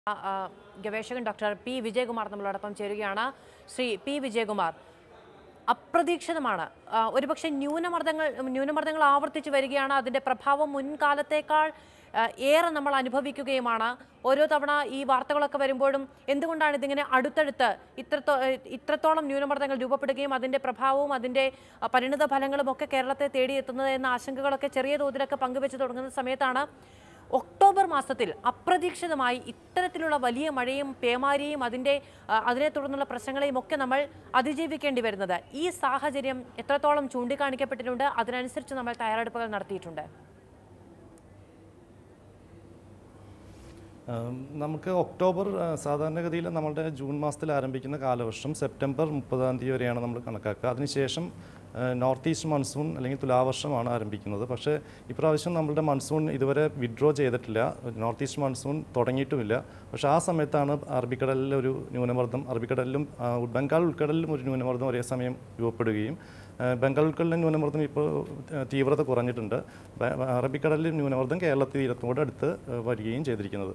ആ, ആ, ഗവേഷകൻ doctor P Vijayakumar നമ്മളോടൊപ്പം ചേരുകയാണ് ശ്രീ പി വിജയകുമാർ അപ്രതീക്ഷിതമാണ് ആ, ഒരുപക്ഷെ ന്യൂനമർദ്ദങ്ങൾ ന്യൂനമർദ്ദങ്ങൾ ആവർത്തിച്ചു വരികയാണ് അതിന്റെ പ്രഭാവം മുൻകാലത്തേക്കാൾ ആ, ഏറെ നമ്മൾ അനുഭവിക്കുകയുമാണ് ഓരോ തവണ ഈ വാർത്തകളൊക്കെ വരുമ്പോഴും എന്തുകൊണ്ടാണ് ഇതിങ്ങനെ അടുത്തടുത്ത് ഇത്രത്തോ ഇത്രത്തോളം ന്യൂനമർദ്ദങ്ങൾ രൂപപ്പെടുകയും അതിന്റെ പ്രഭാവവും അതിന്റെ ആ, പരിണിത ഫലങ്ങളും ഒക്കെ കേരളത്തെ തേടിയെത്തുന്നത് എന്ന ആശങ്കകളൊക്കെ ചെറിയ തോതിലൊക്കെ പങ്കുവെച്ച് തുടങ്ങുന്ന സമയത്താണ് ഒക്ടോബർ മാസത്തിൽ അപ്രതീക്ഷിതമായി ഇത്തരത്തിലുള്ള വലിയ മഴയും പേമാരിയും അതിൻ്റെ ആ, അതിനെ തുടർന്നുള്ള പ്രശ്നങ്ങളെയും ഒക്കെ നമ്മൾ അതിജീവിക്കേണ്ടി വരുന്നത് ഈ സാഹചര്യം എത്രത്തോളം ചൂണ്ടിക്കാണിക്കപ്പെട്ടിട്ടുണ്ട് അതിനനുസരിച്ച് നമ്മൾ തയ്യാറെടുപ്പുകൾ നടത്തിയിട്ടുണ്ട് ആം, നമുക്ക് ഒക്ടോബർ ആ, സാധാരണഗതിയിൽ നമ്മളുടെ ജൂൺ മാസത്തിൽ ആരംഭിക്കുന്ന കാലവർഷം സെപ്റ്റംബർ മുപ്പതാം തീയതി വരെയാണ് നമ്മൾ കണക്കാക്കുക അതിനുശേഷം ആ, നോർത്ത് ഈസ്റ്റ് മൺസൂൺ അല്ലെങ്കിൽ തുലാവർഷമാണ് ആരംഭിക്കുന്നത് പക്ഷേ ഇപ്രാവശ്യം നമ്മളുടെ മൺസൂൺ ഇതുവരെ വിഡ്രോ ചെയ്തിട്ടില്ല നോർത്ത് ഈസ്റ്റ് മൺസൂൺ തുടങ്ങിയിട്ടുമില്ല പക്ഷേ ആ സമയത്താണ് അറബിക്കടലിലെ ഒരു ന്യൂനമർദ്ദം അറബിക്കടലിലും ആ, ബംഗാൾ ഉൾക്കടലിലും ഒരു ന്യൂനമർദ്ദം ഒരേ സമയം രൂപപ്പെടുകയും ആ, ബംഗാൾ ഉൾക്കടലിലെ ന്യൂനമർദ്ദം ഇപ്പോൾ ആ, തീവ്രത കുറഞ്ഞിട്ടുണ്ട് ബ- അറബിക്കടലിലെ ന്യൂനമർദ്ദം കേരള തീരത്തോട് അടുത്ത് ആ, വരികയും ചെയ്തിരിക്കുന്നത്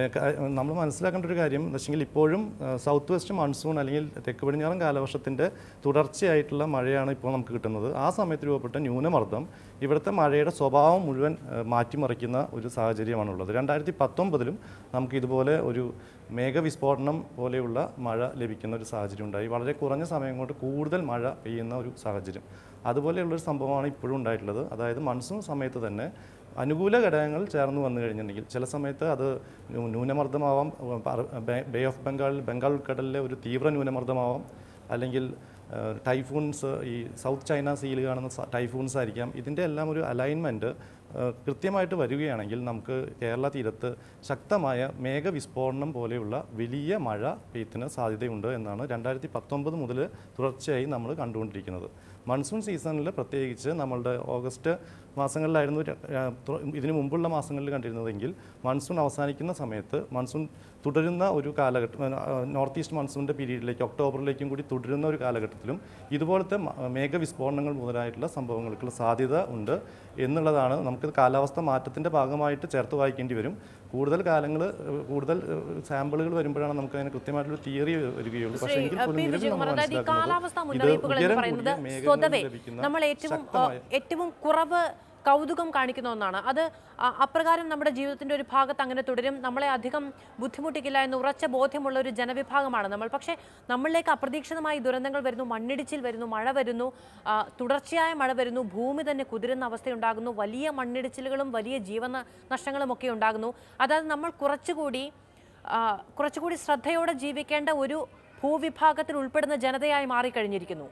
നമ്മൾ മനസ്സിലാക്കേണ്ട ഒരു കാര്യം എന്ന് വെച്ചെങ്കിൽ ഇപ്പോഴും സൗത്ത് വെസ്റ്റ് മൺസൂൺ അല്ലെങ്കിൽ തെക്ക് പടിഞ്ഞാറൻ കാലവർഷത്തിൻ്റെ തുടർച്ചയായിട്ടുള്ള മഴയാണ് ഇപ്പോൾ നമുക്ക് കിട്ടുന്നത് ആ സമയത്ത് രൂപപ്പെട്ട ന്യൂനമർദ്ദം ഇവിടുത്തെ മഴയുടെ സ്വഭാവം മുഴുവൻ ആ, മാറ്റിമറിക്കുന്ന ഒരു സാഹചര്യമാണുള്ളത് രണ്ടായിരത്തി പത്തൊമ്പതിലും നമുക്ക് ഇതുപോലെ ഒരു മേഘവിസ്ഫോടനം പോലെയുള്ള മഴ ലഭിക്കുന്ന ഒരു സാഹചര്യം ഉണ്ടായി വളരെ കുറഞ്ഞ സമയം കൊണ്ട് കൂടുതൽ മഴ പെയ്യുന്ന ഒരു സാഹചര്യം അതുപോലെയുള്ളൊരു സംഭവമാണ് ഇപ്പോഴും ഉണ്ടായിട്ടുള്ളത് അതായത് മൺസൂൺ സമയത്ത് തന്നെ അനുകൂല ഘടകങ്ങൾ ചേർന്ന് വന്നു കഴിഞ്ഞിട്ടുണ്ടെങ്കിൽ ചില സമയത്ത് അത് ന്യൂ- ന്യൂനമർദ്ദമാവാം ഉം, പറ- ബെ- ബേ ഓഫ് ബംഗാൾ ബംഗാൾ ഉൾക്കടലിലെ ഒരു തീവ്ര ന്യൂനമർദ്ദമാവാം അല്ലെങ്കിൽ ഏഹ്, ടൈഫൂൺസ് ഈ സൗത്ത് ചൈന സീയിൽ കാണുന്ന സ- ടൈഫൂൺസ് ആയിരിക്കാം ഇതിൻ്റെ എല്ലാം ഒരു അലൈൻമെൻറ്റ് കൃത്യമായിട്ട് വരികയാണെങ്കിൽ നമുക്ക് കേരള തീരത്ത് ശക്തമായ മേഘവിസ്ഫോടനം പോലെയുള്ള വലിയ മഴ പെയ്ത്തിന് സാധ്യതയുണ്ട് എന്നാണ് രണ്ടായിരത്തി പത്തൊമ്പത് മുതൽ തുടർച്ചയായി നമ്മൾ കണ്ടുകൊണ്ടിരിക്കുന്നത് മൺസൂൺ സീസണിൽ പ്രത്യേകിച്ച് നമ്മളുടെ ഓഗസ്റ്റ് മാസങ്ങളിലായിരുന്നു ര- ആ, തു- ഇതിനു മുമ്പുള്ള മാസങ്ങളിൽ കണ്ടിരുന്നതെങ്കിൽ മൺസൂൺ അവസാനിക്കുന്ന സമയത്ത് മൺസൂൺ തുടരുന്ന ഒരു കാലഘട്ടം ആ, നോർത്ത് ഈസ്റ്റ് മൺസൂണിൻ്റെ പീരീഡിലേക്ക് ഒക്ടോബറിലേക്കും കൂടി തുടരുന്ന ഒരു കാലഘട്ടത്തിലും ഇതുപോലത്തെ മ- മേഘവിസ്ഫോടനങ്ങൾ മുതലായിട്ടുള്ള സംഭവങ്ങൾക്കുള്ള സാധ്യത ഉണ്ട് എന്നുള്ളതാണ് നമുക്ക് കാലാവസ്ഥ മാറ്റത്തിൻ്റെ ഭാഗമായിട്ട് ചേർത്ത് വായിക്കേണ്ടി വരും കൂടുതൽ കാലങ്ങൾ കൂടുതൽ സാമ്പിളുകൾ വരുമ്പോഴാണ് നമുക്ക് അതിന് കൃത്യമായിട്ടുള്ള തിയറി വരികയുള്ളൂ പക്ഷേ ശ്രീ എങ്കിൽ പി പോലും നിലവിൽ വിജയകുമാർ നമ്മൾ അതായത് ഈ മനസ്സിലാക്കുന്നത് കാലാവസ്ഥാ ഇത് മുന്നറിയിപ്പുകൾ എന്ന് ഉയരം പറയുന്നത് കൂടിയ മേഘങ്ങളിൽ സ്വതവേ ലഭിക്കുന്ന നമ്മൾ ഏറ്റവും ആ, ശക്തമായ ഏറ്റവും കുറവ് കൗതുകം കാണിക്കുന്ന ഒന്നാണ് അത് ആ, അപ്രകാരം നമ്മുടെ ജീവിതത്തിന്റെ ഒരു ഭാഗത്ത് അങ്ങനെ തുടരും നമ്മളെ അധികം ബുദ്ധിമുട്ടിക്കില്ല എന്ന് ഉറച്ച ബോധ്യമുള്ള ഒരു ജനവിഭാഗമാണ് നമ്മൾ പക്ഷേ നമ്മളിലേക്ക് അപ്രതീക്ഷിതമായി ദുരന്തങ്ങൾ വരുന്നു മണ്ണിടിച്ചിൽ വരുന്നു മഴ വരുന്നു ആ, തുടർച്ചയായ മഴ വരുന്നു ഭൂമി തന്നെ കുതിരുന്ന അവസ്ഥയുണ്ടാകുന്നു വലിയ മണ്ണിടിച്ചിലുകളും വലിയ ജീവന നഷ്ടങ്ങളും ഒക്കെ ഉണ്ടാകുന്നു അതായത് നമ്മൾ കുറച്ചുകൂടി ആ, കുറച്ചുകൂടി ശ്രദ്ധയോടെ ജീവിക്കേണ്ട ഒരു ഭൂവിഭാഗത്തിൽ ഉൾപ്പെടുന്ന ജനതയായി മാറിക്കഴിഞ്ഞിരിക്കുന്നു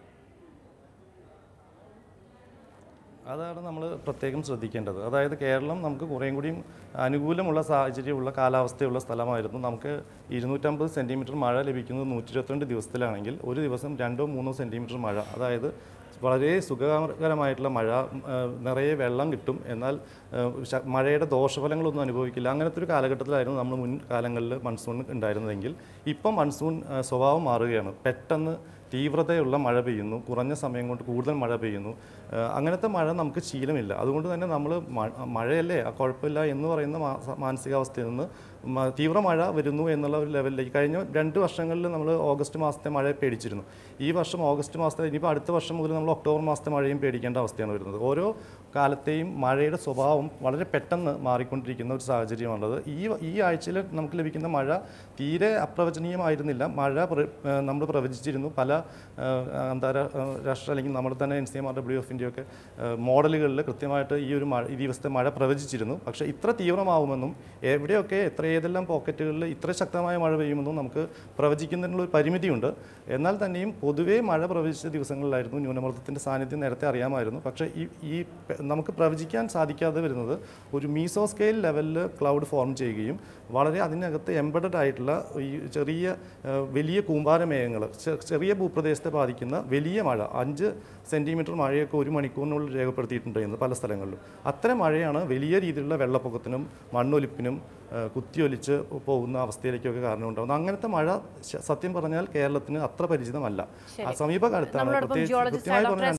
അതാണ് നമ്മൾ പ്രത്യേകം ശ്രദ്ധിക്കേണ്ടത് അതായത് കേരളം നമുക്ക് കുറേയും കൂടിയും അനുകൂലമുള്ള സാഹചര്യമുള്ള കാലാവസ്ഥയുള്ള സ്ഥലമായിരുന്നു നമുക്ക് ഇരുന്നൂറ്റമ്പത് സെൻറ്റിമീറ്റർ മഴ ലഭിക്കുന്നത് നൂറ്റി ഇരുപത്തിരണ്ട് ദിവസത്തിലാണെങ്കിൽ ഒരു ദിവസം രണ്ടോ മൂന്നോ സെൻറ്റിമീറ്റർ മഴ അതായത് വളരെ സുഖകരമായിട്ടുള്ള മഴ ആ, നിറയെ വെള്ളം കിട്ടും എന്നാൽ ആ, ശ- മഴയുടെ ദോഷഫലങ്ങളൊന്നും അനുഭവിക്കില്ല അങ്ങനത്തെ ഒരു കാലഘട്ടത്തിലായിരുന്നു നമ്മൾ മുൻ കാലങ്ങളിൽ മൺസൂൺ ഉണ്ടായിരുന്നതെങ്കിൽ ഇപ്പം മൺസൂൺ ആ, സ്വഭാവം മാറുകയാണ് പെട്ടെന്ന് തീവ്രതയുള്ള മഴ പെയ്യുന്നു കുറഞ്ഞ സമയം കൊണ്ട് കൂടുതൽ മഴ പെയ്യുന്നു ആ, അങ്ങനത്തെ മഴ നമുക്ക് ശീലമില്ല അതുകൊണ്ട് തന്നെ നമ്മൾ മഴയല്ലേ ആ കുഴപ്പമില്ല എന്ന് പറയുന്ന മാ- മാനസികാവസ്ഥയിൽ നിന്ന് മ- തീവ്ര മഴ വരുന്നു എന്നുള്ള ഒരു ലെവലിലേക്ക് കഴിഞ്ഞ രണ്ട് വർഷങ്ങളിൽ നമ്മൾ ഓഗസ്റ്റ് മാസത്തെ മഴ പേടിച്ചിരുന്നു ഈ വർഷം ഓഗസ്റ്റ് മാസത്തെ ഇനിയിപ്പോൾ അടുത്ത വർഷം മുതൽ നമ്മൾ ഒക്ടോബർ മാസത്തെ മഴയും പേടിക്കേണ്ട അവസ്ഥയാണ് വരുന്നത് ഓരോ കാലത്തെയും മഴയുടെ സ്വഭാവം വളരെ പെട്ടെന്ന് മാറിക്കൊണ്ടിരിക്കുന്ന ഒരു സാഹചര്യമാണുള്ളത് ഈ ഈ ആഴ്ചയിൽ നമുക്ക് ലഭിക്കുന്ന മഴ തീരെ അപ്രവചനീയമായിരുന്നില്ല മഴ നമ്മൾ പ്രവചിച്ചിരുന്നു പല ആ, അന്താരാഷ്ട്ര അല്ലെങ്കിൽ നമ്മുടെ തന്നെ N C M R W എഫിൻ്റെ ഒക്കെ മോഡലുകളിൽ കൃത്യമായിട്ട് ഈ ഒരു മഴ ഈ ദിവസത്തെ മഴ പ്രവചിച്ചിരുന്നു പക്ഷേ ഇത്ര തീവ്രമാവുമെന്നും എവിടെയൊക്കെ എത്ര ഏതെല്ലാം പോക്കറ്റുകളിൽ ഇത്ര ശക്തമായ മഴ പെയ്യുമെന്നും നമുക്ക് പ്രവചിക്കുന്നതിനുള്ള ഒരു പരിമിതിയുണ്ട് എന്നാൽ തന്നെയും പൊതുവേ മഴ പ്രവചിച്ച ദിവസങ്ങളിലായിരുന്നു ന്യൂനമർദ്ദത്തിൻ്റെ സാന്നിധ്യം നേരത്തെ അറിയാമായിരുന്നു പക്ഷേ ഈ ഈ പെ- നമുക്ക് പ്രവചിക്കാൻ സാധിക്കാതെ വരുന്നത് ഒരു മീസോ സ്കെയിൽ ലെവലിൽ ക്ലൗഡ് ഫോം ചെയ്യുകയും വളരെ അതിനകത്ത് എംബഡഡ് ആയിട്ടുള്ള ഈ ചെറിയ ആ, വലിയ കൂമ്പാരമേഘങ്ങൾ ചെറിയ ഭൂപ്രദേശത്തെ ബാധിക്കുന്ന വലിയ മഴ അഞ്ച് സെൻറ്റിമീറ്റർ മഴയൊക്കെ ഒരു മണിക്കൂറിനുള്ളിൽ രേഖപ്പെടുത്തിയിട്ടുണ്ട് എന്ന് പല സ്ഥലങ്ങളിലും അത്തരം മഴയാണ് വലിയ രീതിയിലുള്ള വെള്ളപ്പൊക്കത്തിനും മണ്ണൊലിപ്പിനും ആ, കുത്തിയൊലിച്ച് പോകുന്ന അവസ്ഥയിലേക്കൊക്കെ കാരണമുണ്ടാകുന്നത് അങ്ങനത്തെ മഴ ശ- സത്യം പറഞ്ഞാൽ കേരളത്തിന് അത്ര പരിചിതമല്ല ആ സമീപകാലത്താണ് നമ്മളോടൊപ്പം പ്രത്യേകിച്ച് ജിയോളജിസ്റ്റ് കൃത്യമായി ഡോക്ടർ പറഞ്ഞാൽ